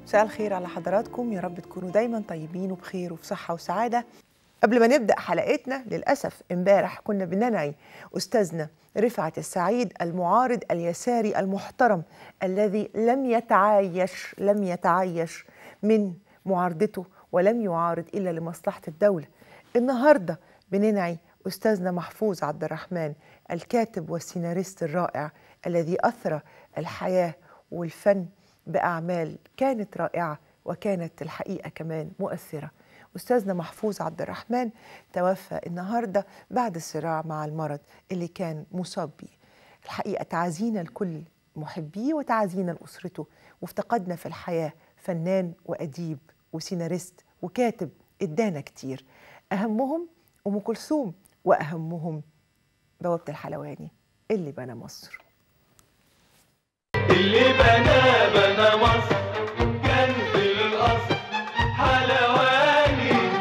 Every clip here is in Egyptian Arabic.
مساء الخير على حضراتكم يا رب تكونوا دايما طيبين وبخير وفي صحة وسعادة قبل ما نبدأ حلقتنا للأسف امبارح كنا بننعي أستاذنا رفعت السعيد المعارض اليساري المحترم الذي لم يتعايش لم يتعايش من معارضته ولم يعارض إلا لمصلحة الدولة النهاردة بننعي أستاذنا محفوظ عبد الرحمن الكاتب والسيناريست الرائع الذي أثرى الحياة والفن بأعمال كانت رائعة وكانت الحقيقة كمان مؤثرة أستاذنا محفوظ عبد الرحمن توفى النهاردة بعد الصراع مع المرض اللي كان مصاب بيه الحقيقة تعزينا لكل محبيه وتعزينا لأسرته وافتقدنا في الحياة فنان وأديب وسيناريست وكاتب ادانا كتير أهمهم أم كلثوم وأهمهم بوابة الحلواني اللي بنى مصر اللي بنى بنى مصر كان في الأصل حلواني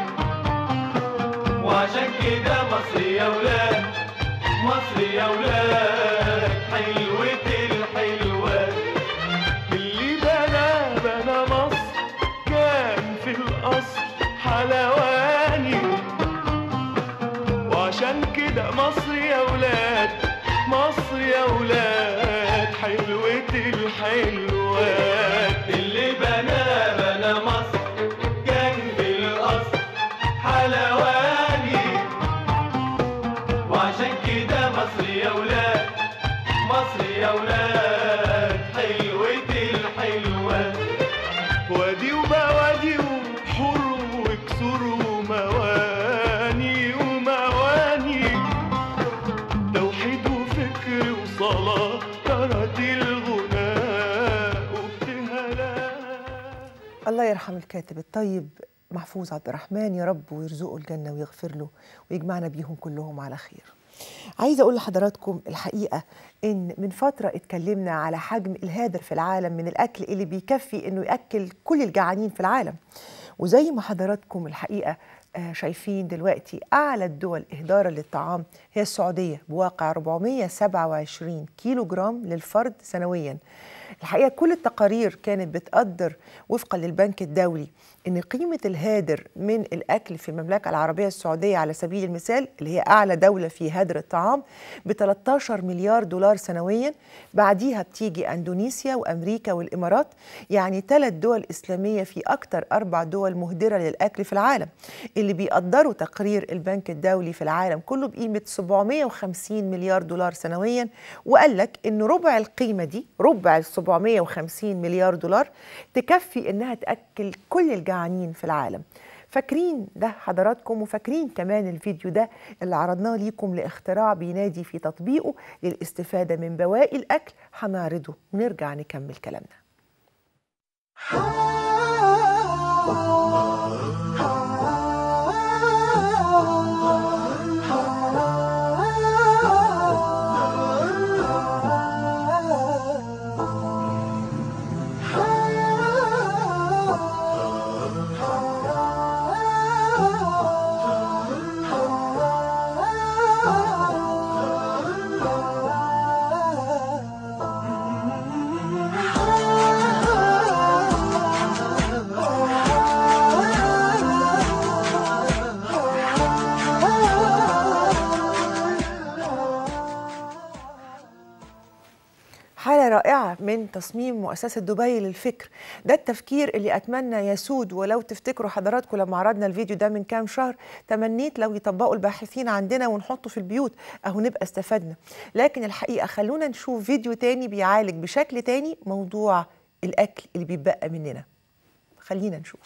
وعشان كده مصر يا ولاد مصر يا ولاد حلوة الحلوات اللي بنى بنى مصر كان في الأصل حلواني وعشان كده مصر يا ولاد مصر يا ولاد حلوة الحلوات اللي بنى بنى مصر كان بالأصل حلواني وعشان كده مصر يا ولاد مصر يا ولاد حلوة الحلوات وادي وبوادي وحور وكسور ومواني ومواني توحيد وفكر وصلاة طرت الغناء وابتهالات الله يرحم الكاتب الطيب محفوظ عبد الرحمن يا رب ويرزقه الجنة ويغفر له ويجمعنا بيهم كلهم على خير عايزة أقول لحضراتكم الحقيقة إن من فترة اتكلمنا على حجم الهادر في العالم من الأكل اللي بيكفي إنه يأكل كل الجعانين في العالم وزي ما حضراتكم الحقيقة آه، شايفين دلوقتي أعلى الدول إهدارا للطعام هي السعودية بواقع 427 كيلو جرام للفرد سنوياً الحقيقة كل التقارير كانت بتقدر وفقا للبنك الدولي ان قيمة الهادر من الاكل في المملكة العربية السعودية على سبيل المثال اللي هي اعلى دولة في هدر الطعام ب 13 مليار دولار سنويا بعديها بتيجي اندونيسيا وامريكا والامارات يعني ثلاث دول اسلامية في اكثر اربع دول مهدرة للاكل في العالم اللي بيقدروا تقرير البنك الدولي في العالم كله بقيمة 750 مليار دولار سنويا وقال لك ان ربع القيمة دي ربع ال 750 مليار دولار تكفي انها تاكل كل الجعانين في العالم فاكرين ده حضراتكم وفاكرين كمان الفيديو ده اللي عرضناه ليكم لاختراع بينادي في تطبيقه للاستفاده من بواقي الاكل هنعرضه ونرجع نكمل كلامنا حالة رائعة من تصميم مؤسسة دبي للفكر ده التفكير اللي أتمنى يسود ولو تفتكروا حضراتكم لما عرضنا الفيديو ده من كام شهر تمنيت لو يطبقوا الباحثين عندنا ونحطه في البيوت أهو نبقى استفدنا لكن الحقيقة خلونا نشوف فيديو تاني بيعالج بشكل تاني موضوع الأكل اللي بيتبقى مننا خلينا نشوف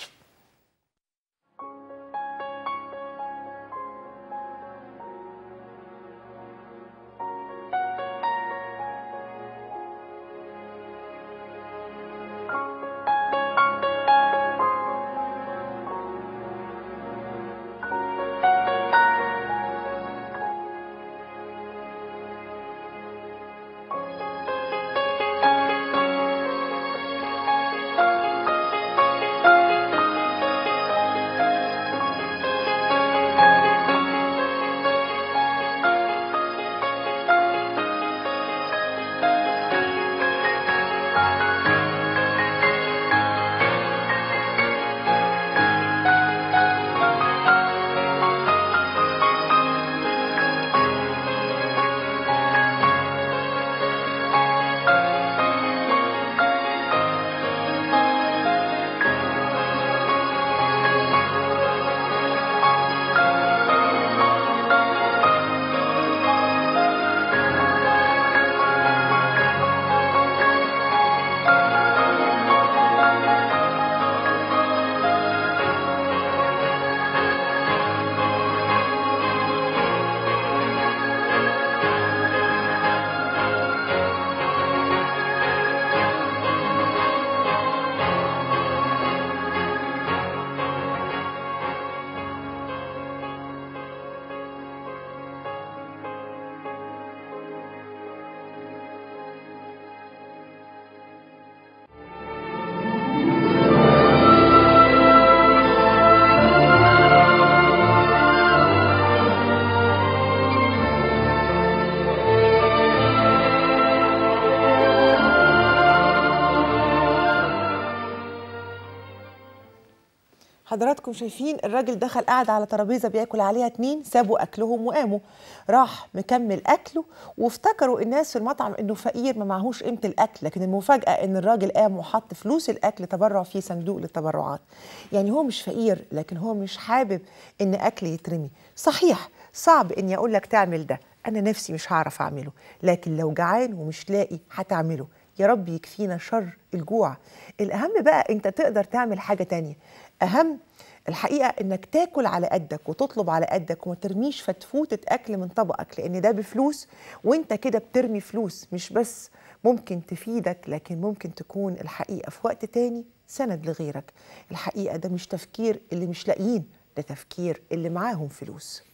حضراتكم شايفين الراجل دخل قاعد على ترابيزه بياكل عليها اتنين سابوا اكلهم وقاموا راح مكمل اكله وافتكروا الناس في المطعم انه فقير ما معهوش قيمه الاكل لكن المفاجاه ان الراجل قام وحط فلوس الاكل تبرع في صندوق للتبرعات يعني هو مش فقير لكن هو مش حابب ان اكل يترمي صحيح صعب اني اقول لك تعمل ده انا نفسي مش هعرف اعمله لكن لو جعان ومش لاقي هتعمله يا رب يكفينا شر الجوع الاهم بقى انت تقدر تعمل حاجه تانية اهم الحقيقه انك تاكل على قدك وتطلب على قدك وما ترميش فتفوته اكل من طبقك لان ده بفلوس وانت كده بترمي فلوس مش بس ممكن تفيدك لكن ممكن تكون الحقيقه في وقت تاني سند لغيرك الحقيقه ده مش تفكير اللي مش لاقيين ده تفكير اللي معاهم فلوس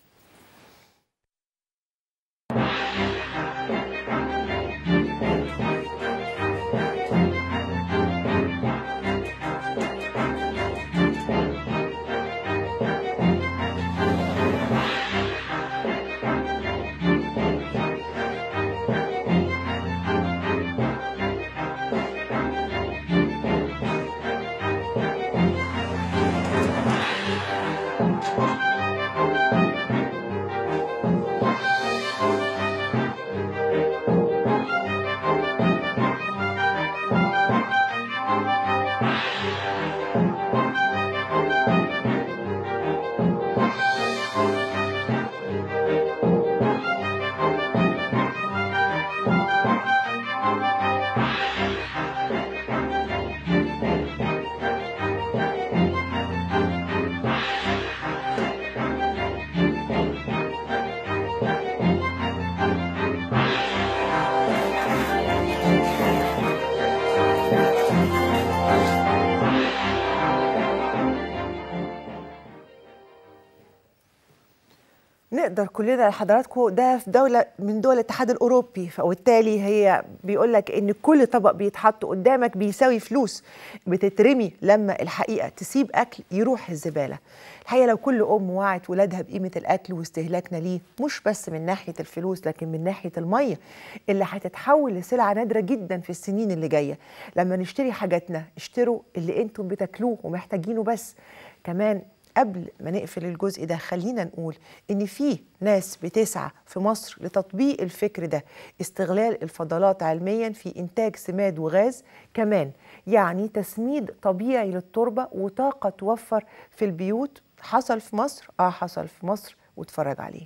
نقدر كلنا حضراتكم ده في دولة من دول الاتحاد الأوروبي وبالتالي هي بيقول لك إن كل طبق بيتحط قدامك بيساوي فلوس بتترمي لما الحقيقة تسيب أكل يروح الزبالة الحقيقة لو كل أم وعت ولادها بقيمة الأكل واستهلاكنا ليه مش بس من ناحية الفلوس لكن من ناحية المية اللي هتتحول لسلعة نادرة جدا في السنين اللي جاية لما نشتري حاجاتنا اشتروا اللي انتم بتاكلوه ومحتاجينه بس كمان قبل ما نقفل الجزء ده خلينا نقول ان في ناس بتسعى في مصر لتطبيق الفكر ده استغلال الفضلات علميا في انتاج سماد وغاز كمان يعني تسميد طبيعي للتربه وطاقه توفر في البيوت حصل في مصر اه حصل في مصر واتفرج عليه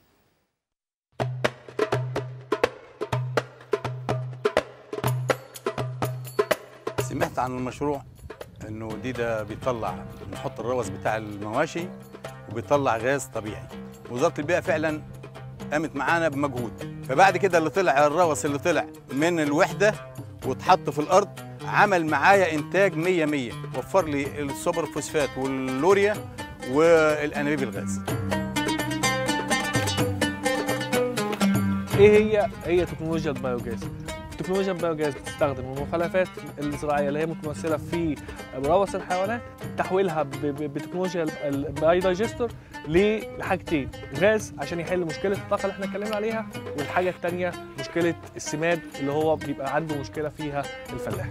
سمعت عن المشروع انه دي ده بيطلع بنحط الروث بتاع المواشي وبيطلع غاز طبيعي وزاره البيئه فعلا قامت معانا بمجهود فبعد كده اللي طلع الروث اللي طلع من الوحده واتحط في الارض عمل معايا انتاج 100 100 وفر لي السوبر فوسفات واللوريا والانابيب الغاز ايه هي هي تكنولوجيا البيوجاز تكنولوجيا البيوجاز بتستخدم المخلفات الزراعيه اللي هي متمثله في روث الحيوانات تحويلها ب- ب- بتكنولوجيا الباي دايجستور لحاجتين غاز عشان يحل مشكله الطاقه اللي احنا اتكلمنا عليها والحاجه الثانيه مشكله السماد اللي هو بيبقى عنده مشكله فيها الفلاح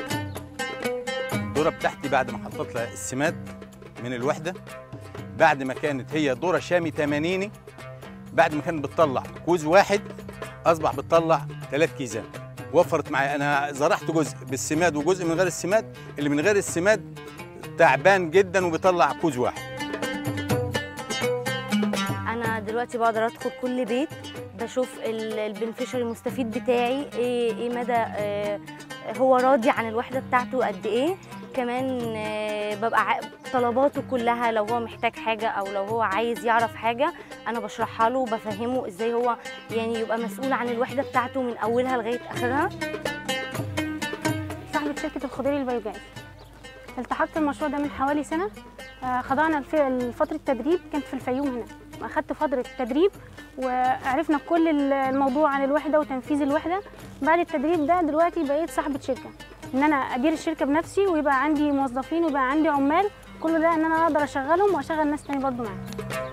الذره بتاعتي بعد ما حطيت لها السماد من الوحده بعد ما كانت هي ذره شامي 80 بعد ما كانت بتطلع كوز واحد اصبح بتطلع ثلاث كيزان وفرت معايا انا زرعت جزء بالسماد وجزء من غير السماد اللي من غير السماد تعبان جدا وبيطلع كوز واحد انا دلوقتي بقدر ادخل كل بيت بشوف البنفيشر المستفيد بتاعي ايه ايه مدى آه، هو راضي عن الوحده بتاعته قد ايه كمان آه، ببقى ع- طلباته كلها لو هو محتاج حاجه او لو هو عايز يعرف حاجه انا بشرحها له وبفهمه ازاي هو يعني يبقى مسؤول عن الوحده بتاعته من اولها لغايه اخرها صاحبة شركة الخضيري البيوجاز التحقت المشروع ده من حوالي سنة آه، خضعنا الف- فترة تدريب كانت في الفيوم هنا أخدت فترة تدريب وعرفنا كل ال- الموضوع عن الوحدة وتنفيذ الوحدة بعد التدريب ده دلوقتي بقيت صاحبة شركة إن أنا أدير الشركة بنفسي ويبقى عندي موظفين ويبقى عندي عمال كل ده إن أنا أقدر أشغلهم وأشغل ناس تاني برضه معايا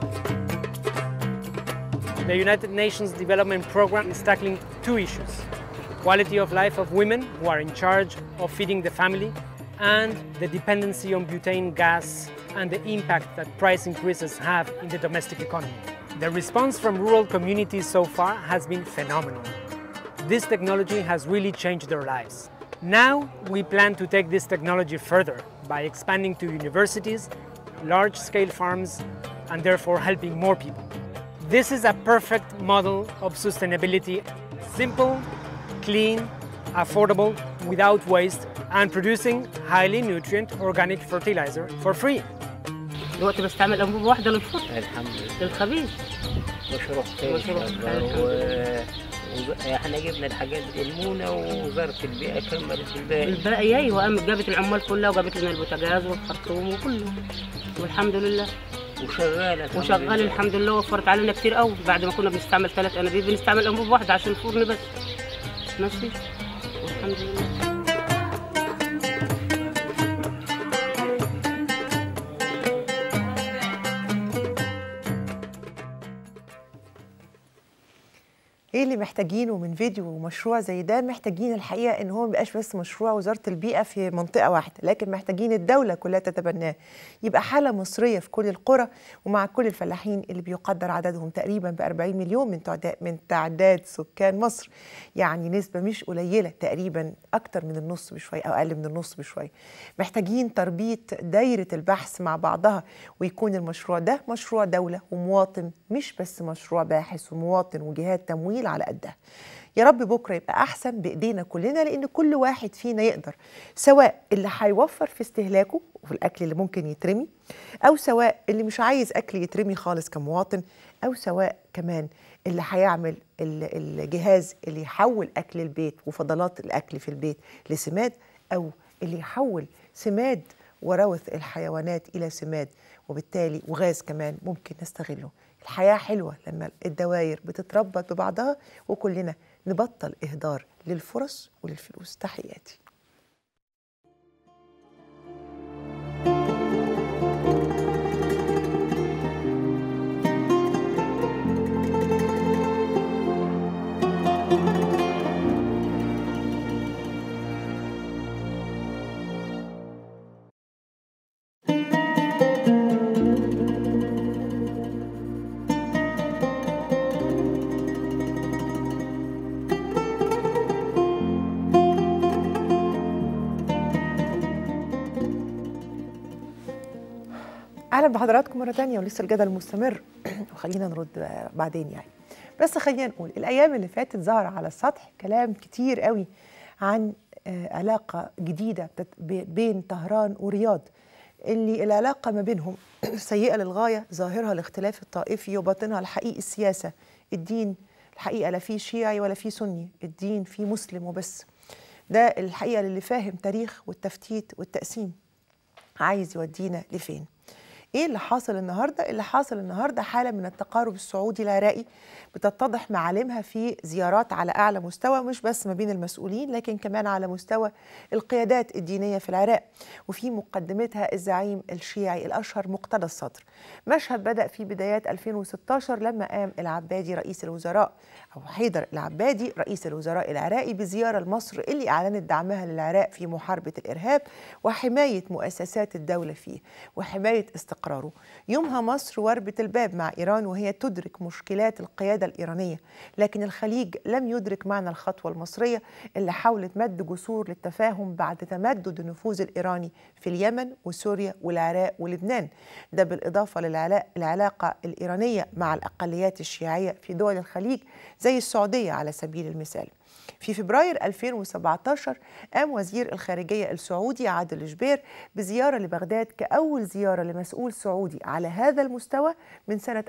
The United Nations Development Program is tackling two issues quality of life of women who are in charge of feeding the family, and the dependency on butane gas and the impact that price increases have in the domestic economy. The response from rural communities so far has been phenomenal. This technology has really changed their lives. Now we plan to take this technology further by expanding to universities, large scale farms, and therefore helping more people. This is a perfect model of sustainability simple, clean, affordable, without waste, and producing highly nutrient organic fertilizer for free. دلوقتي بستعمل انبوبه واحده للفرن الحمد لله للخبيز مشروع خير مشروع إن شاء خير الله. الحمد و... و... احنا جبنا الحاجات دي المونه ووزاره البيئه كملت الباقي الباقي ايوه قامت جابت العمال كلها وجابت لنا البوتاجاز والخرطوم وكله والحمد لله وشغال الحمد وشغال لله. الحمد لله وفرت علينا كتير قوي بعد ما كنا بنستعمل ثلاث انابيب بنستعمل انبوبه واحده عشان الفرن بس ماشي والحمد لله ايه اللي محتاجينه من فيديو ومشروع زي ده محتاجين الحقيقه ان هو ما يبقاش بس مشروع وزاره البيئه في منطقه واحده لكن محتاجين الدوله كلها تتبناه يبقى حاله مصريه في كل القرى ومع كل الفلاحين اللي بيقدر عددهم تقريبا ب 40 مليون من تعداد من تعداد سكان مصر يعني نسبه مش قليله تقريبا اكتر من النص بشويه او اقل من النص بشويه محتاجين تربيط دايره البحث مع بعضها ويكون المشروع ده مشروع دوله ومواطن مش بس مشروع باحث ومواطن وجهات تمويل على قدها يا رب بكره يبقى احسن بايدينا كلنا لان كل واحد فينا يقدر سواء اللي هيوفر في استهلاكه وفي الاكل اللي ممكن يترمي او سواء اللي مش عايز اكل يترمي خالص كمواطن او سواء كمان اللي هيعمل ال- الجهاز اللي يحول اكل البيت وفضلات الاكل في البيت لسماد او اللي يحول سماد وروث الحيوانات الى سماد وبالتالي وغاز كمان ممكن نستغله الحياه حلوه لما الدوائر بتتربط ببعضها وكلنا نبطل اهدار للفرص وللفلوس تحياتي اهلا بحضراتكم مره تانية ولسه الجدل مستمر وخلينا نرد بعدين يعني بس خلينا نقول الايام اللي فاتت ظهر على السطح كلام كتير قوي عن آه، علاقه جديده بتت- ب- بين طهران ورياض اللي العلاقه ما بينهم سيئه للغايه ظاهرها الاختلاف الطائفي وباطنها الحقيقي السياسه الدين الحقيقه لا فيه شيعي ولا فيه سني الدين فيه مسلم وبس ده الحقيقه للي فاهم تاريخ والتفتيت والتقسيم عايز يودينا لفين ايه اللي حاصل النهارده اللي حاصل النهارده حاله من التقارب السعودي العراقي بتتضح معالمها في زيارات على اعلى مستوى مش بس ما بين المسؤولين لكن كمان على مستوى القيادات الدينيه في العراق وفي مقدمتها الزعيم الشيعي الاشهر مقتدى الصدر مشهد بدا في بدايات 2016 لما قام العبادي رئيس الوزراء او حيدر العبادي رئيس الوزراء العراقي بزياره لمصر اللي اعلنت دعمها للعراق في محاربه الارهاب وحمايه مؤسسات الدوله فيه وحمايه استقراره يومها مصر وربت الباب مع ايران وهي تدرك مشكلات القياده الايرانيه لكن الخليج لم يدرك معنى الخطوه المصريه اللي حاولت مد جسور للتفاهم بعد تمدد النفوذ الايراني في اليمن وسوريا والعراق ولبنان ده بالاضافه للعلاقه الايرانيه مع الاقليات الشيعيه في دول الخليج زي السعوديه على سبيل المثال في فبراير 2017 قام وزير الخارجية السعودي عادل جبير بزيارة لبغداد كأول زيارة لمسؤول سعودي على هذا المستوى من سنة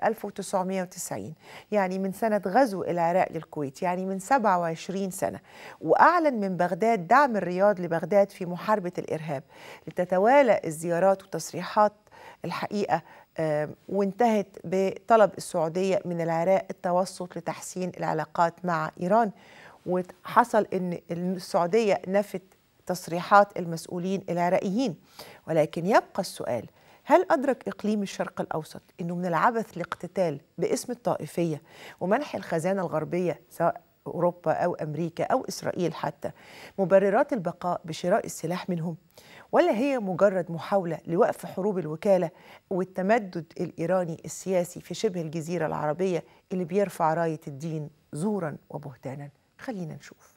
1990 يعني من سنة غزو العراق للكويت يعني من 27 سنة وأعلن من بغداد دعم الرياض لبغداد في محاربة الإرهاب لتتوالى الزيارات والتصريحات الحقيقة آه، وانتهت بطلب السعودية من العراق التوسط لتحسين العلاقات مع إيران وحصل ان السعوديه نفت تصريحات المسؤولين العراقيين ولكن يبقى السؤال هل أدرك إقليم الشرق الأوسط أنه من العبث الاقتتال باسم الطائفية ومنح الخزانة الغربية سواء أوروبا أو أمريكا أو إسرائيل حتى مبررات البقاء بشراء السلاح منهم ولا هي مجرد محاولة لوقف حروب الوكالة والتمدد الإيراني السياسي في شبه الجزيرة العربية اللي بيرفع راية الدين زورا وبهتانا خلينا نشوف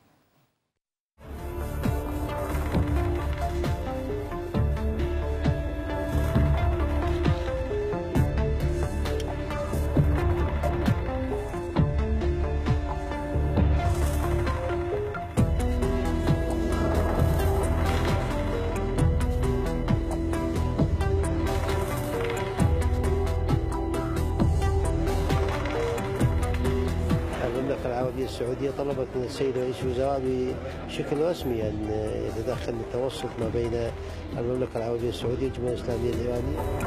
المملكة العربية السعودية طلبت من السيد رئيس الوزراء بشكل رسمي أن يتدخل للتوسط ما بين المملكة العربية السعودية والجمهورية الإسلامية الإيرانية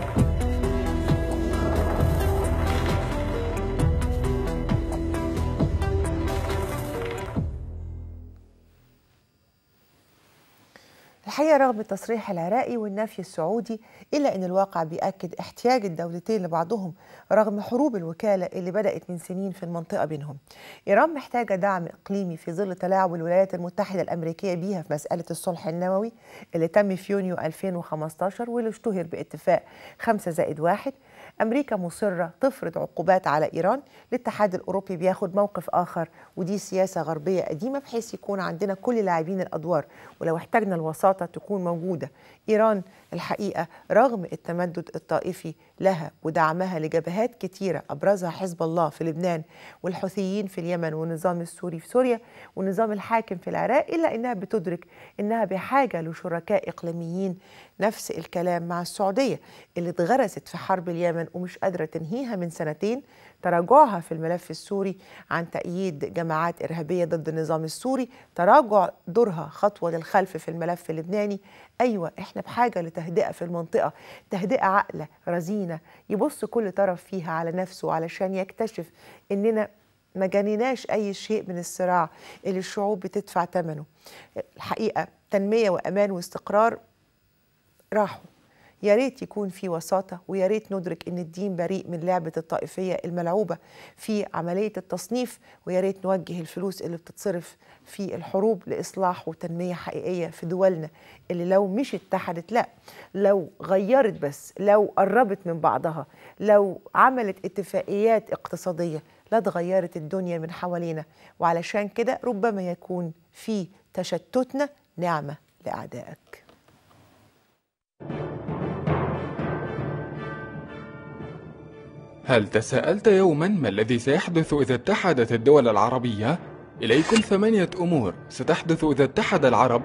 الحقيقة رغم التصريح العراقي والنفي السعودي إلا أن الواقع بيأكد احتياج الدولتين لبعضهم رغم حروب الوكالة اللي بدأت من سنين في المنطقة بينهم إيران محتاجة دعم إقليمي في ظل تلاعب الولايات المتحدة الأمريكية بيها في مسألة الصلح النووي اللي تم في يونيو 2015 واللي اشتهر باتفاق 5 زائد واحد أمريكا مصرة تفرض عقوبات على إيران الاتحاد الأوروبي بياخد موقف آخر ودي سياسة غربية قديمة بحيث يكون عندنا كل لاعبين الأدوار ولو احتاجنا الوساطة تكون موجودة إيران الحقيقة رغم التمدد الطائفي لها ودعمها لجبهات كتيرة أبرزها حزب الله في لبنان والحوثيين في اليمن والنظام السوري في سوريا والنظام الحاكم في العراق إلا أنها بتدرك أنها بحاجة لشركاء إقليميين نفس الكلام مع السعودية اللي اتغرست في حرب اليمن ومش قادرة تنهيها من سنتين تراجعها في الملف السوري عن تأييد جماعات إرهابية ضد النظام السوري تراجع دورها خطوة للخلف في الملف اللبناني أيوة إحنا بحاجة لتهدئة في المنطقة تهدئة عقلة رزينة يبص كل طرف فيها على نفسه علشان يكتشف إننا ما جنيناش أي شيء من الصراع اللي الشعوب بتدفع ثمنه الحقيقة تنمية وأمان واستقرار راحوا يا ريت يكون في وساطة ويا ريت ندرك إن الدين بريء من لعبة الطائفية الملعوبة في عملية التصنيف ويا ريت نوجه الفلوس اللي بتتصرف في الحروب لإصلاح وتنمية حقيقية في دولنا اللي لو مش اتحدت لا لو غيرت بس لو قربت من بعضها لو عملت اتفاقيات اقتصادية لا اتغيرت الدنيا من حوالينا وعلشان كده ربما يكون في تشتتنا نعمة لأعدائك هل تساءلت يوما ما الذي سيحدث إذا اتحدت الدول العربية؟ إليكم ثمانية أمور ستحدث إذا اتحد العرب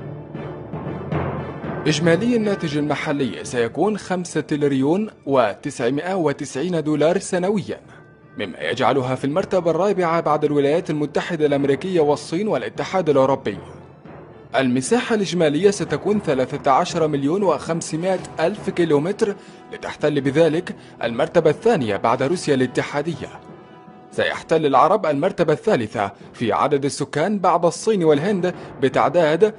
إجمالي الناتج المحلي سيكون خمسة تريليون وتسعمائة وتسعين دولار سنويا مما يجعلها في المرتبة الرابعة بعد الولايات المتحدة الأمريكية والصين والاتحاد الأوروبي المساحة الإجمالية ستكون 13 مليون و500 ألف كيلومتر لتحتل بذلك المرتبة الثانية بعد روسيا الاتحادية سيحتل العرب المرتبة الثالثة في عدد السكان بعد الصين والهند بتعداد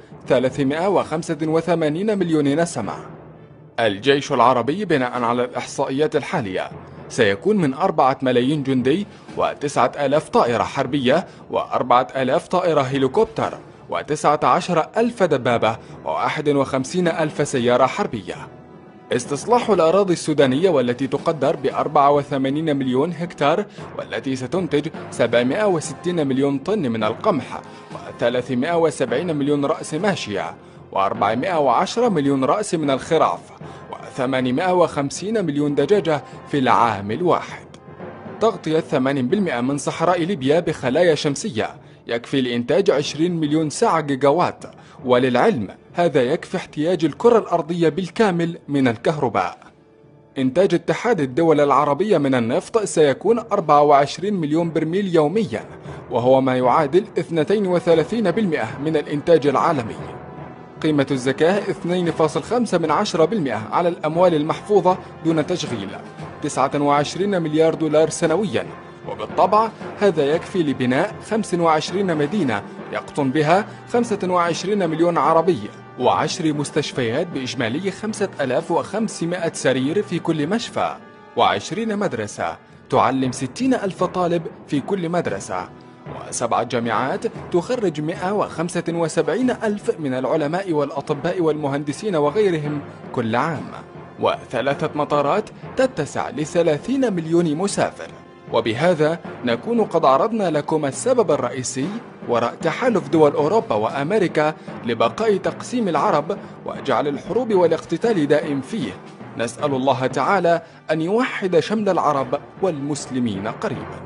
385 مليون نسمة الجيش العربي بناء على الإحصائيات الحالية سيكون من أربعة ملايين جندي وتسعة آلاف طائرة حربية وأربعة آلاف طائرة هليكوبتر وتسعة عشر ألف دبابة وواحد وخمسين ألف سيارة حربية استصلاح الأراضي السودانية والتي تقدر ب 84 مليون هكتار والتي ستنتج 760 مليون طن من القمح و370 مليون رأس ماشية و410 مليون رأس من الخراف و850 مليون دجاجة في العام الواحد تغطية 8% من صحراء ليبيا بخلايا شمسية يكفي لإنتاج 20 مليون ساعة جيجاوات وللعلم هذا يكفي احتياج الكرة الأرضية بالكامل من الكهرباء إنتاج اتحاد الدول العربية من النفط سيكون 24 مليون برميل يوميا وهو ما يعادل 32% من الإنتاج العالمي قيمة الزكاة 2.5 من 10% على الأموال المحفوظة دون تشغيل 29 مليار دولار سنويا وبالطبع هذا يكفي لبناء 25 مدينة يقطن بها 25 مليون عربي وعشر مستشفيات بإجمالي 5500 سرير في كل مشفى وعشرين مدرسة تعلم 60 ألف طالب في كل مدرسة وسبعة جامعات تخرج 175 ألف من العلماء والأطباء والمهندسين وغيرهم كل عام وثلاثة مطارات تتسع لثلاثين مليون مسافر وبهذا نكون قد عرضنا لكم السبب الرئيسي وراء تحالف دول أوروبا وأمريكا لبقاء تقسيم العرب وجعل الحروب والاقتتال دائم فيه نسأل الله تعالى أن يوحد شمل العرب والمسلمين قريباً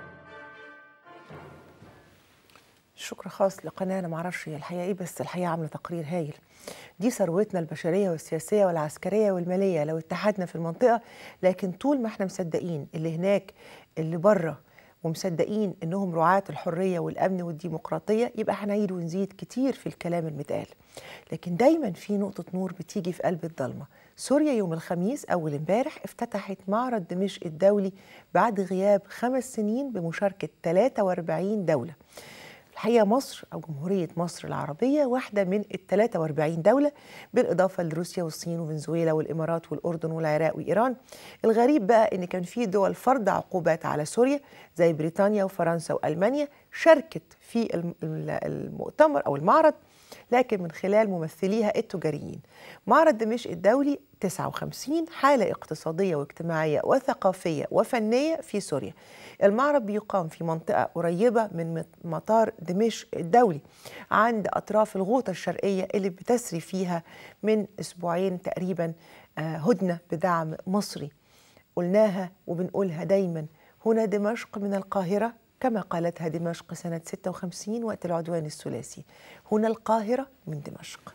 شكر خاص لقناه انا معرفش هي الحقيقه ايه بس الحقيقه عامله تقرير هايل دي ثروتنا البشريه والسياسيه والعسكريه والماليه لو اتحدنا في المنطقه لكن طول ما احنا مصدقين اللي هناك اللي بره ومصدقين انهم رعاة الحريه والامن والديمقراطيه يبقى هنعيد ونزيد كتير في الكلام المتقال لكن دايما في نقطه نور بتيجي في قلب الضلمه سوريا يوم الخميس اول امبارح افتتحت معرض دمشق الدولي بعد غياب خمس سنين بمشاركه 43 دوله الحقيقه مصر او جمهوريه مصر العربيه واحده من ال 43 دوله بالاضافه لروسيا والصين وفنزويلا والامارات والاردن والعراق وايران. الغريب بقى ان كان في دول فرض عقوبات على سوريا زي بريطانيا وفرنسا والمانيا شاركت في الم- المؤتمر او المعرض لكن من خلال ممثليها التجاريين. معرض دمشق الدولي 59 حاله اقتصاديه واجتماعيه وثقافيه وفنيه في سوريا. المعرض بيقام في منطقة قريبة من مط- مطار دمشق الدولي عند أطراف الغوطة الشرقية اللي بتسري فيها من أسبوعين تقريبا آه، هدنة بدعم مصري قلناها وبنقولها دايما هنا دمشق من القاهرة كما قالتها دمشق سنة 56 وقت العدوان الثلاثي هنا القاهرة من دمشق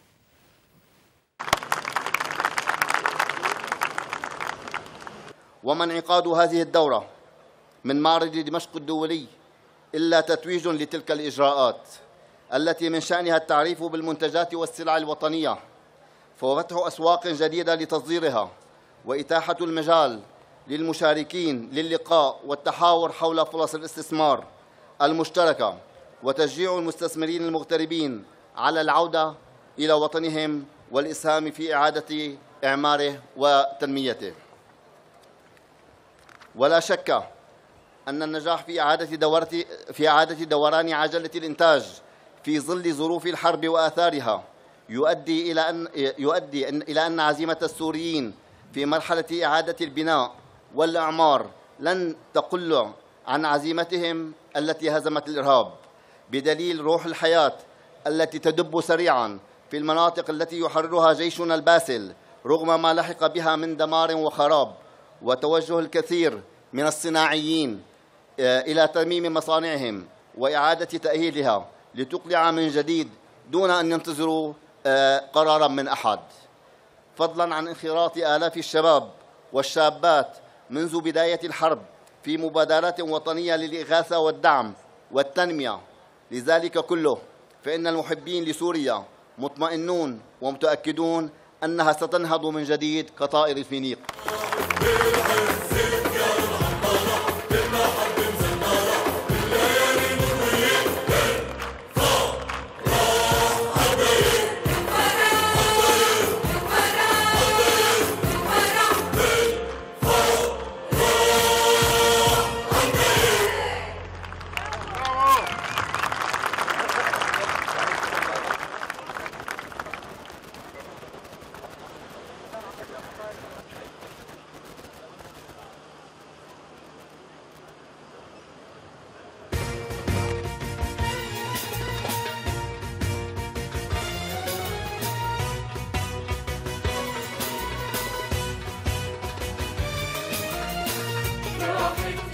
وما انعقاد هذه الدورة من معرض دمشق الدولي إلا تتويج لتلك الإجراءات التي من شأنها التعريف بالمنتجات والسلع الوطنية وفتح أسواق جديدة لتصديرها وإتاحة المجال للمشاركين للقاء والتحاور حول فرص الاستثمار المشتركة وتشجيع المستثمرين المغتربين على العودة إلى وطنهم والإسهام في إعادة إعماره وتنميته ولا شك أن النجاح في إعادة دورة في إعادة دوران عجلة الإنتاج في ظل ظروف الحرب وآثارها يؤدي إلى أن يؤدي أن إلى أن عزيمة السوريين في مرحلة إعادة البناء والإعمار لن تقل عن عزيمتهم التي هزمت الإرهاب بدليل روح الحياة التي تدب سريعا في المناطق التي يحررها جيشنا الباسل رغم ما لحق بها من دمار وخراب وتوجه الكثير من الصناعيين آه، إلى ترميم مصانعهم وإعادة تأهيلها لتقلع من جديد دون أن ينتظروا آه، قرارا من أحد فضلا عن انخراط آلاف الشباب والشابات منذ بداية الحرب في مبادرات وطنية للإغاثة والدعم والتنمية لذلك كله فإن المحبين لسوريا مطمئنون ومتأكدون أنها ستنهض من جديد كطائر الفينيق راحت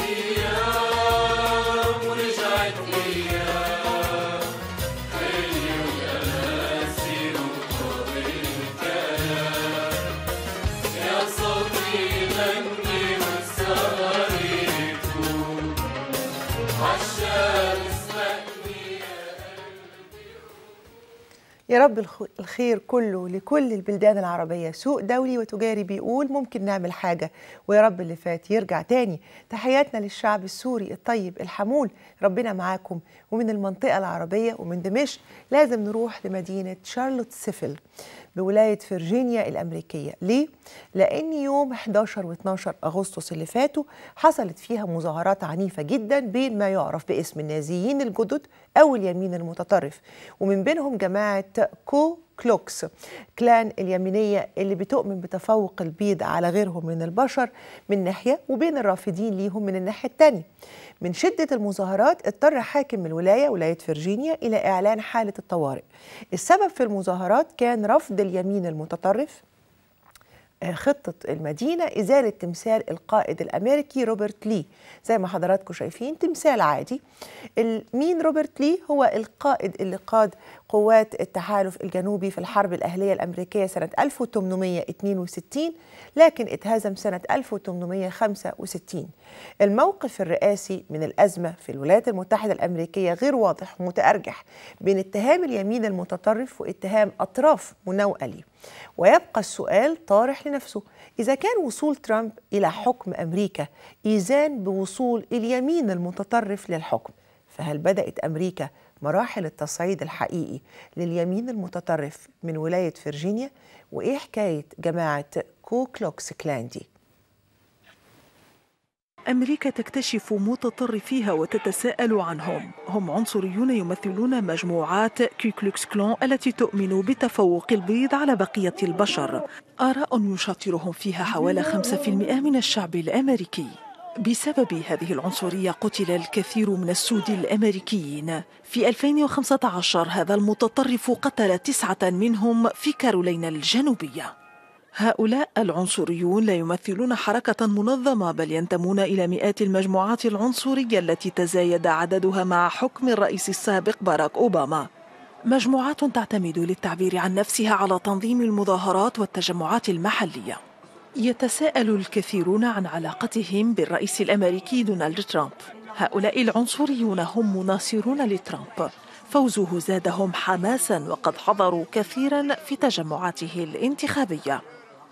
ايام ورجعت ايام خلي والاماسي وطول الكلام يا صوتي غني والسهر يفوت عالشام اسمعني يا رب الخ- الخير كله لكل البلدان العربية سوق دولي وتجاري بيقول ممكن نعمل حاجة ويا رب اللي فات يرجع تاني تحياتنا للشعب السوري الطيب الحمول ربنا معاكم ومن المنطقة العربية ومن دمشق لازم نروح لمدينة شارلوت سيفل بولاية فرجينيا الأمريكية ليه؟ لأن يوم 11 و12 أغسطس اللي فاتوا حصلت فيها مظاهرات عنيفة جدا بين ما يعرف باسم النازيين الجدد أو اليمين المتطرف ومن بينهم جماعة كو كلوكس كلان اليمينية اللي بتؤمن بتفوق البيض على غيرهم من البشر من ناحية وبين الرافضين ليهم من الناحية التانية من شدة المظاهرات اضطر حاكم الولاية ولاية فرجينيا إلى إعلان حالة الطوارئ السبب في المظاهرات كان رفض اليمين المتطرف آه، خطة المدينة إزالة تمثال القائد الأمريكي روبرت لي زي ما حضراتكم شايفين تمثال عادي ال- مين روبرت لي هو القائد اللي قاد قوات التحالف الجنوبي في الحرب الأهلية الأمريكية سنة 1862 لكن اتهزم سنة 1865 الموقف الرئاسي من الأزمة في الولايات المتحدة الأمريكية غير واضح ومتأرجح بين اتهام اليمين المتطرف واتهام أطراف مناوئة ليه ويبقى السؤال طارح لنفسه إذا كان وصول ترامب إلى حكم أمريكا إيزان بوصول اليمين المتطرف للحكم فهل بدأت أمريكا مراحل التصعيد الحقيقي لليمين المتطرف من ولاية فرجينيا وإيه حكاية جماعة كو كلوكس كلان دي؟ أمريكا تكتشف متطرفيها وتتساءل عنهم هم عنصريون يمثلون مجموعات كيكلوكس كلون التي تؤمن بتفوق البيض على بقية البشر آراء يشاطرهم فيها حوالي 5% من الشعب الأمريكي بسبب هذه العنصرية قتل الكثير من السود الأمريكيين في 2015 هذا المتطرف قتل تسعة منهم في كارولينا الجنوبية هؤلاء العنصريون لا يمثلون حركة منظمة بل ينتمون إلى مئات المجموعات العنصرية التي تزايد عددها مع حكم الرئيس السابق باراك أوباما مجموعات تعتمد للتعبير عن نفسها على تنظيم المظاهرات والتجمعات المحلية يتساءل الكثيرون عن علاقتهم بالرئيس الأمريكي دونالد ترامب هؤلاء العنصريون هم مناصرون لترامب فوزه زادهم حماسا وقد حضروا كثيرا في تجمعاته الانتخابيه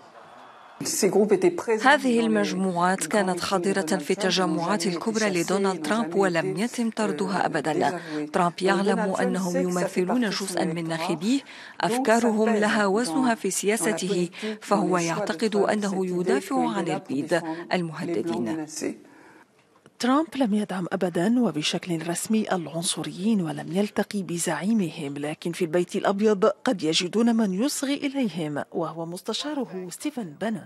هذه المجموعات كانت حاضرة في التجمعات الكبرى لدونالد ترامب ولم يتم طردها أبدا ترامب يعلم أنهم يمثلون جزءا من ناخبيه أفكارهم لها وزنها في سياسته فهو يعتقد أنه يدافع عن البيض المهددين ترامب لم يدعم ابدا وبشكل رسمي العنصريين ولم يلتقي بزعيمهم لكن في البيت الابيض قد يجدون من يصغي اليهم وهو مستشاره ستيفن بانون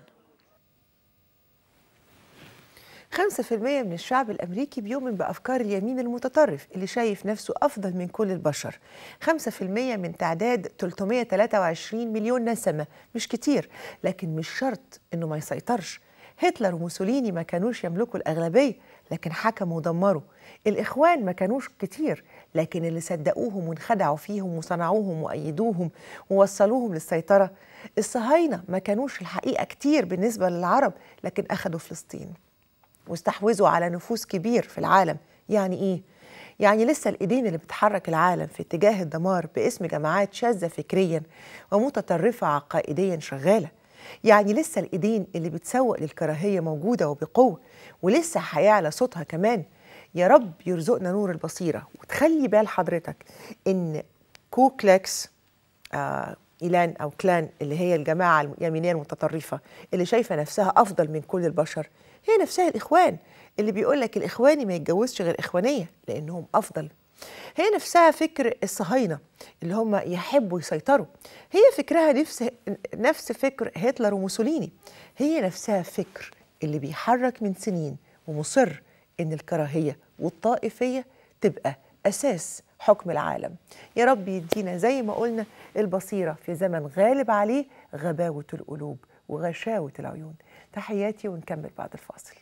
5% من الشعب الأمريكي بيؤمن بأفكار اليمين المتطرف اللي شايف نفسه أفضل من كل البشر 5% من تعداد 323 مليون نسمة مش كتير لكن مش شرط إنه ما يسيطرش هتلر وموسوليني ما كانوش يملكوا الأغلبية لكن حكموا ودمروا الإخوان ما كانوش كتير لكن اللي صدقوهم وانخدعوا فيهم وصنعوهم وأيدوهم ووصلوهم للسيطرة الصهاينة ما كانوش الحقيقة كتير بالنسبة للعرب لكن أخدوا فلسطين واستحوذوا على نفوذ كبير في العالم يعني ايه يعني لسه الايدين اللي بتحرك العالم في اتجاه الدمار باسم جماعات شاذه فكريا ومتطرفه عقائديا شغاله يعني لسه الايدين اللي بتسوق للكراهيه موجوده وبقوه ولسه هيعلى صوتها كمان يا رب يرزقنا نور البصيره وتخلي بال حضرتك ان كوكلكس آه إيلان أو كلان اللي هي الجماعة اليمينية المتطرفة اللي شايفة نفسها أفضل من كل البشر هي نفسها الإخوان اللي بيقول لك الإخواني ما يتجوزش غير إخوانية لأنهم أفضل هي نفسها فكر الصهاينة اللي هم يحبوا يسيطروا هي فكرها نفس نفس فكر هتلر وموسوليني هي نفسها فكر اللي بيحرك من سنين ومصر إن الكراهية والطائفية تبقى أساس حكم العالم يا رب يدينا زي ما قلنا البصيرة في زمن غالب عليه غباوة القلوب وغشاوة العيون تحياتي ونكمل بعد الفاصل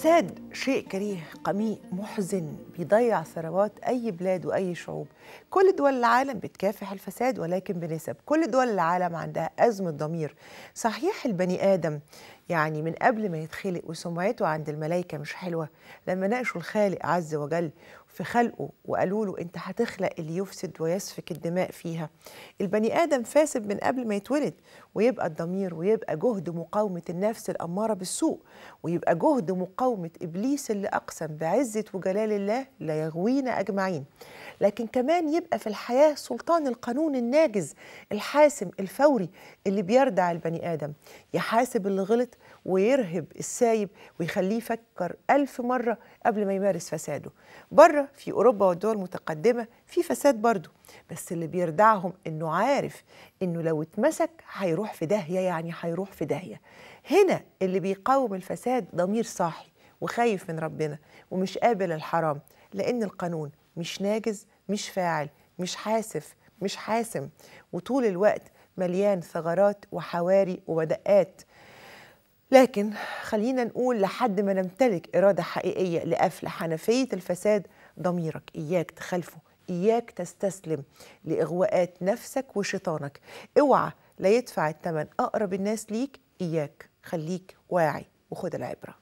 الفساد شيء كريه قميء محزن بيضيع ثروات أي بلاد وأي شعوب كل دول العالم بتكافح الفساد ولكن بنسب كل دول العالم عندها أزمة ضمير صحيح البني آدم يعني من قبل ما يتخلق وسمعته عند الملائكة مش حلوة لما ناقشوا الخالق عز وجل في خلقه وقالوا له انت هتخلق اللي يفسد ويسفك الدماء فيها البني ادم فاسد من قبل ما يتولد ويبقى الضمير ويبقى جهد مقاومه النفس الاماره بالسوء ويبقى جهد مقاومه ابليس اللي اقسم بعزه وجلال الله لا يغوينا اجمعين لكن كمان يبقى في الحياه سلطان القانون الناجز الحاسم الفوري اللي بيردع البني ادم يحاسب اللي غلط ويرهب السايب ويخليه يفكر ألف مرة قبل ما يمارس فساده بره في أوروبا والدول المتقدمة في فساد برضه بس اللي بيردعهم إنه عارف إنه لو اتمسك هيروح في داهية يعني هيروح في داهية هنا اللي بيقاوم الفساد ضمير صاحي وخايف من ربنا ومش قابل الحرام لأن القانون مش ناجز مش فاعل مش حاسف مش حاسم وطول الوقت مليان ثغرات وحواري وبدقات لكن خلينا نقول لحد ما نمتلك إرادة حقيقية لقفل حنفية الفساد ضميرك إياك تخالفه إياك تستسلم لإغواءات نفسك وشيطانك اوعى لا يدفع الثمن أقرب الناس ليك إياك خليك واعي وخد العبرة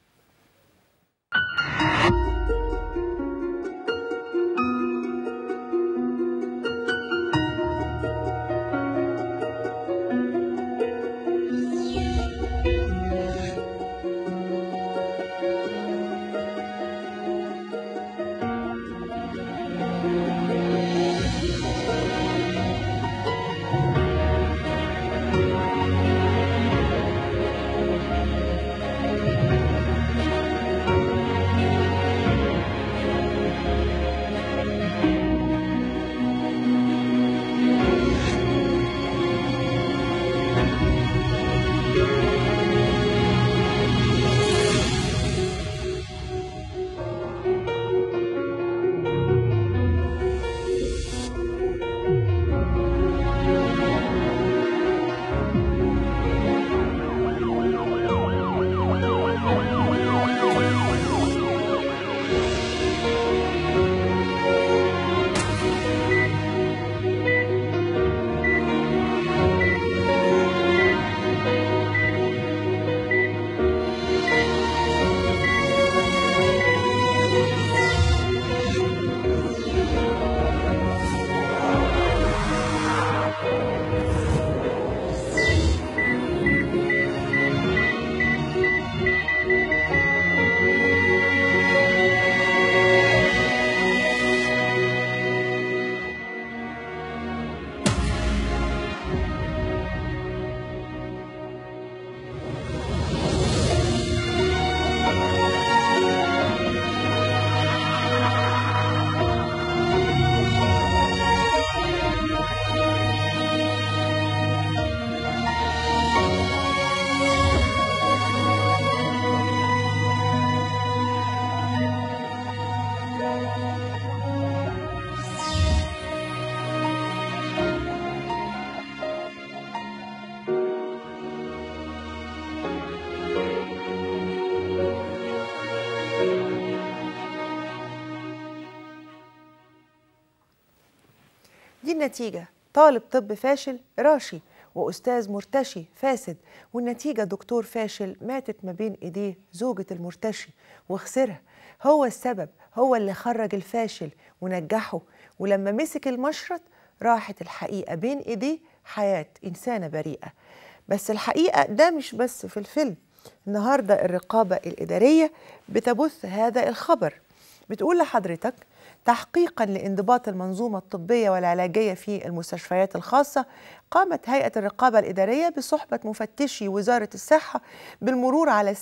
دي النتيجة طالب طب فاشل راشي وأستاذ مرتشي فاسد والنتيجة دكتور فاشل ماتت ما بين إيديه زوجة المرتشي وخسرها هو السبب هو اللي خرج الفاشل ونجحه ولما مسك المشرط راحت الحقيقة بين إيديه حياة إنسانة بريئة بس الحقيقة ده مش بس في الفيلم النهاردة الرقابة الإدارية بتبث هذا الخبر بتقول لحضرتك تحقيقا لانضباط المنظومة الطبية والعلاجية في المستشفيات الخاصة قامت هيئة الرقابة الإدارية بصحبة مفتشي وزارة الصحة بالمرور على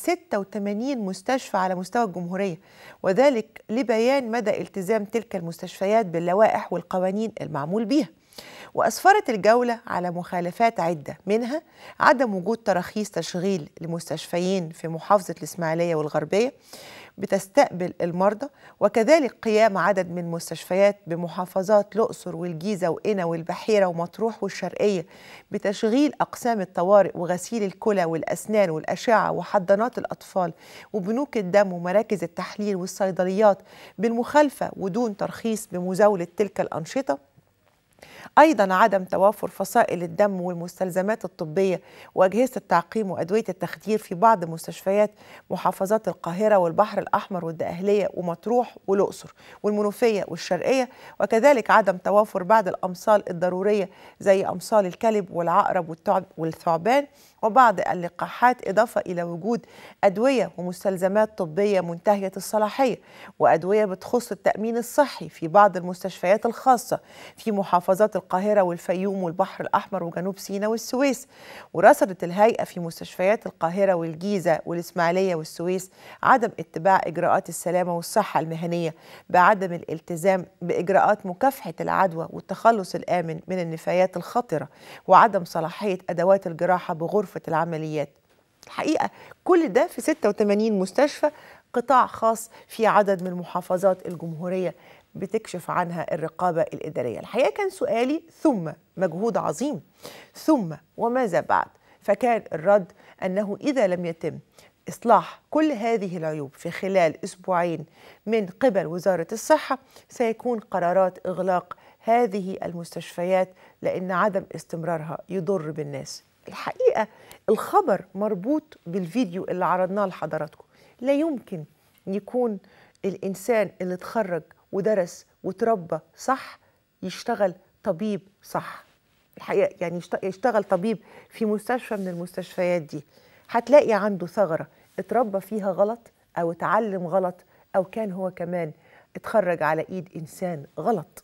86 مستشفى على مستوى الجمهورية وذلك لبيان مدى التزام تلك المستشفيات باللوائح والقوانين المعمول بها وأسفرت الجولة على مخالفات عدة منها عدم وجود تراخيص تشغيل لمستشفيين في محافظة الإسماعيلية والغربية بتستقبل المرضى وكذلك قيام عدد من مستشفيات بمحافظات الأقصر والجيزة وقنا والبحيرة ومطروح والشرقية بتشغيل أقسام الطوارئ وغسيل الكلى والأسنان والأشعة وحضانات الأطفال وبنوك الدم ومراكز التحليل والصيدليات بالمخالفة ودون ترخيص بمزاولة تلك الأنشطة ايضا عدم توافر فصائل الدم والمستلزمات الطبيه واجهزه التعقيم وادويه التخدير في بعض مستشفيات محافظات القاهره والبحر الاحمر والدقهليه ومطروح والاقصر والمنوفيه والشرقيه وكذلك عدم توافر بعض الامصال الضروريه زي امصال الكلب والعقرب والتعب- والثعبان وبعض اللقاحات إضافة إلى وجود أدوية ومستلزمات طبية منتهية الصلاحية وأدوية بتخص التأمين الصحي في بعض المستشفيات الخاصة في محافظات القاهرة والفيوم والبحر الأحمر وجنوب سيناء والسويس ورصدت الهيئة في مستشفيات القاهرة والجيزة والإسماعيلية والسويس عدم اتباع إجراءات السلامة والصحة المهنية بعدم الالتزام بإجراءات مكافحة العدوى والتخلص الآمن من النفايات الخطرة وعدم صلاحية أدوات الجراحة بغرفة العمليات الحقيقة كل ده في 86 مستشفى قطاع خاص في عدد من المحافظات الجمهورية بتكشف عنها الرقابة الإدارية الحقيقة كان سؤالي ثم مجهود عظيم ثم وماذا بعد فكان الرد أنه إذا لم يتم إصلاح كل هذه العيوب في خلال أسبوعين من قبل وزارة الصحة سيكون قرارات إغلاق هذه المستشفيات لأن عدم استمرارها يضر بالناس الحقيقة الخبر مربوط بالفيديو اللي عرضناه لحضراتكم لا يمكن يكون الإنسان اللي اتخرج ودرس وتربى صح يشتغل طبيب صح الحقيقة يعني يشت- يشتغل طبيب في مستشفى من المستشفيات دي هتلاقي عنده ثغرة اتربى فيها غلط أو اتعلم غلط أو كان هو كمان اتخرج على إيد إنسان غلط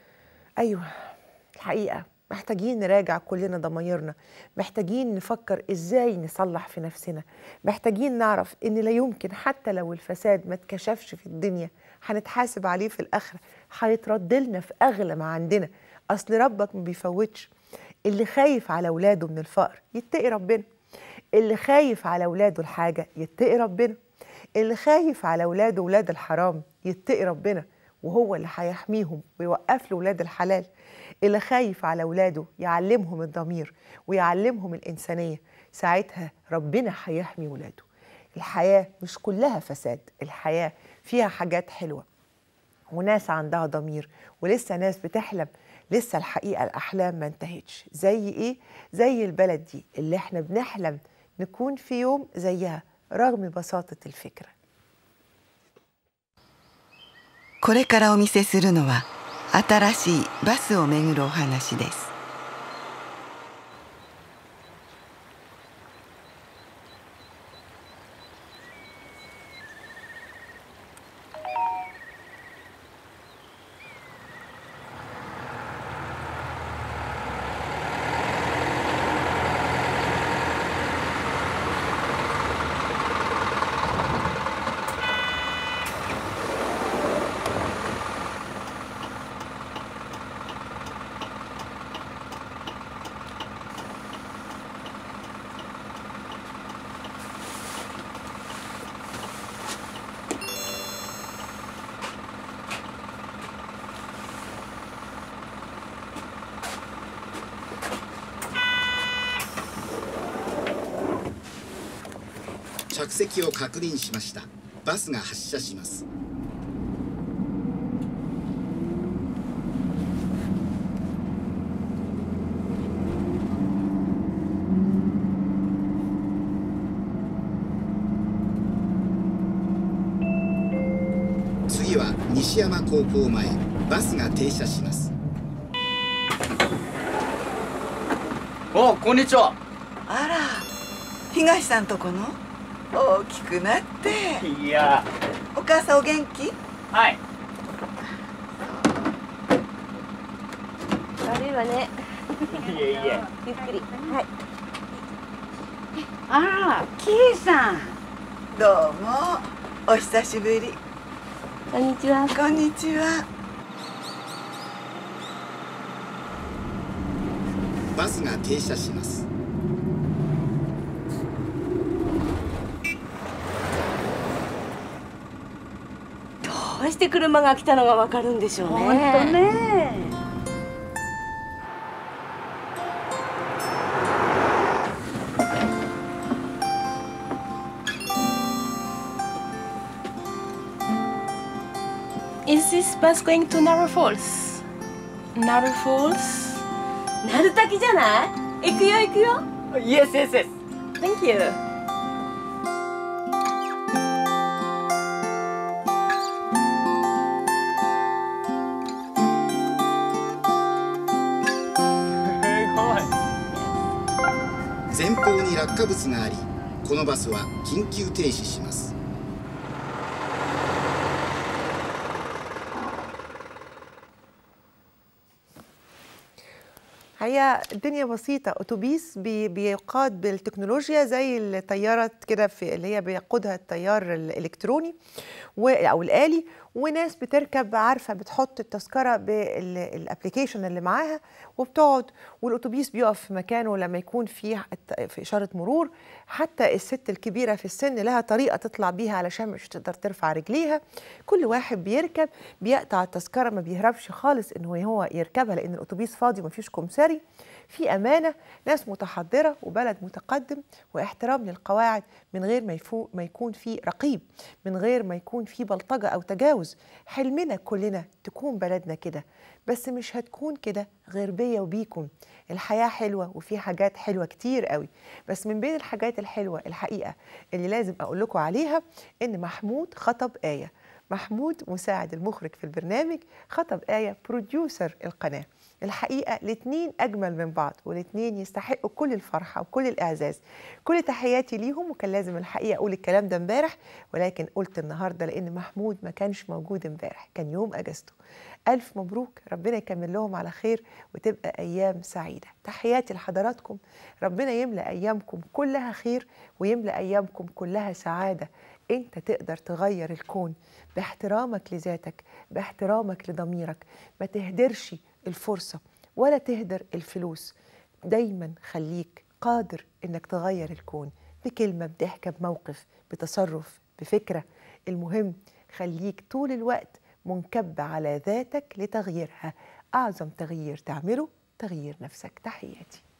أيوه الحقيقة محتاجين نراجع كلنا ضمايرنا محتاجين نفكر ازاي نصلح في نفسنا محتاجين نعرف ان لا يمكن حتى لو الفساد ما اتكشفش في الدنيا هنتحاسب عليه في الاخره هيترد لنا في اغلى ما عندنا اصل ربك ما بيفوتش اللي خايف على اولاده من الفقر يتقي ربنا اللي خايف على اولاده الحاجه يتقي ربنا اللي خايف على اولاده ولاد الحرام يتقي ربنا وهو اللي هيحميهم ويوقف له ولاد الحلال اللي خايف على اولاده يعلمهم الضمير ويعلمهم الانسانيه ساعتها ربنا هيحمي ولاده الحياه مش كلها فساد الحياه فيها حاجات حلوه وناس عندها ضمير ولسه ناس بتحلم لسه الحقيقه الاحلام ما انتهتش زي ايه زي البلد دي اللي احنا بنحلم نكون في يوم زيها رغم بساطه الفكره これからお見せするのは新しいバスをめぐるお話です着席を確認しましたバスが発車します次は西山高校前バスが停車しますおこんにちはあら東さんとこの大きくなっていやお母さんお元気はい悪いわねいえいえゆっくりはいあらキーさんどうもお久しぶりこんにちはこんにちはバスが停車しますうして車が来たのがわかるんでしょうねほんとね Is this bus going to Narrow Falls? Narrow Falls? 鳴滝じゃない行くよ行くよ Yes, yes, yes. Thank you. Very good. 前方に落下物がありこのバスは緊急停止します هي الدنيا بسيطة أتوبيس بي بيقاد بالتكنولوجيا زي الطيارة كده في اللي هي بيقودها التيار الإلكتروني و- أو الآلي وناس بتركب عارفة بتحط التذكرة بالابلكيشن اللي معاها وبتقعد والأتوبيس بيقف في مكانه لما يكون فيه الت- في إشارة مرور حتى الست الكبيرة في السن لها طريقة تطلع بيها علشان مش تقدر ترفع رجليها كل واحد بيركب بيقطع التذكرة ما بيهربش خالص إنه هو يركبها لأن الأتوبيس فاضي ومفيش كمساري في أمانة ناس متحضرة وبلد متقدم واحترام للقواعد من غير ما, يفو ما يكون في رقيب من غير ما يكون في بلطجة أو تجاوز حلمنا كلنا تكون بلدنا كده بس مش هتكون كده غير بيا وبيكم الحياة حلوة وفي حاجات حلوة كتير قوي بس من بين الحاجات الحلوة الحقيقة اللي لازم أقول لكم عليها إن محمود خطب آية محمود مساعد المخرج في البرنامج خطب آية بروديوسر القناة الحقيقة الاتنين أجمل من بعض والاتنين يستحقوا كل الفرحة وكل الإعزاز كل تحياتي ليهم وكان لازم الحقيقة أقول الكلام ده امبارح ولكن قلت النهاردة لأن محمود ما كانش موجود امبارح كان يوم أجازته ألف مبروك ربنا يكمل لهم على خير وتبقى أيام سعيدة تحياتي لحضراتكم ربنا يملأ أيامكم كلها خير ويملأ أيامكم كلها سعادة أنت تقدر تغير الكون باحترامك لذاتك باحترامك لضميرك ما تهدرش الفرصة ولا تهدر الفلوس دايما خليك قادر انك تغير الكون بكلمة بضحكة بموقف بتصرف بفكرة المهم خليك طول الوقت منكب على ذاتك لتغييرها أعظم تغيير تعمله تغيير نفسك تحياتي